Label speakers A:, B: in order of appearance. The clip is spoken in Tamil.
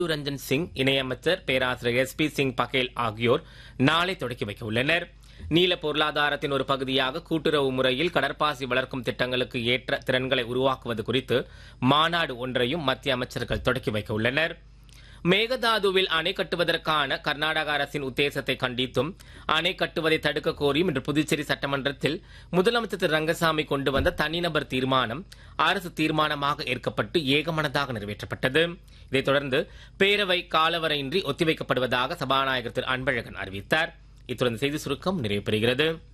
A: ரஞ்சன் சிங் இணையமைச்சர் பேராசிரியர் எஸ் பி சிங் பகேல் ஆகியோர் நாளை தொடக்கி வைக்க உள்ளனர் நீல பொருளாதாரத்தின் ஒரு பகுதியாக கூட்டுறவு முறையில் கடற்பாசி வளர்க்கும் திட்டங்களுக்கு ஏற்ற திறன்களை உருவாக்குவது குறித்து மாநாடு ஒன்றையும் மத்திய அமைச்சர்கள் தொடக்கி வைக்க உள்ளனர் மேகதாதுவில் அணை கட்டுவதற்கான கர்நாடக அரசின் உத்தேசத்தை கண்டித்தும் அணை கட்டுவதை தடுக்க கோரியும் இன்று புதுச்சேரி சட்டமன்றத்தில் முதலமைச்சர் திரு ரங்கசாமி கொண்டு வந்த தனிநபர் தீர்மானம் அரசு தீர்மானமாக ஏற்கப்பட்டு ஏகமனதாக நிறைவேற்றப்பட்டது இதைத் தொடர்ந்து பேரவை காலவரையின்றி ஒத்திவைக்கப்படுவதாக சபாநாயகர் திரு அன்பழகன் அறிவித்தார் இத்துடன் செய்தி சுருக்கம் நிறைவு பெறுகிறது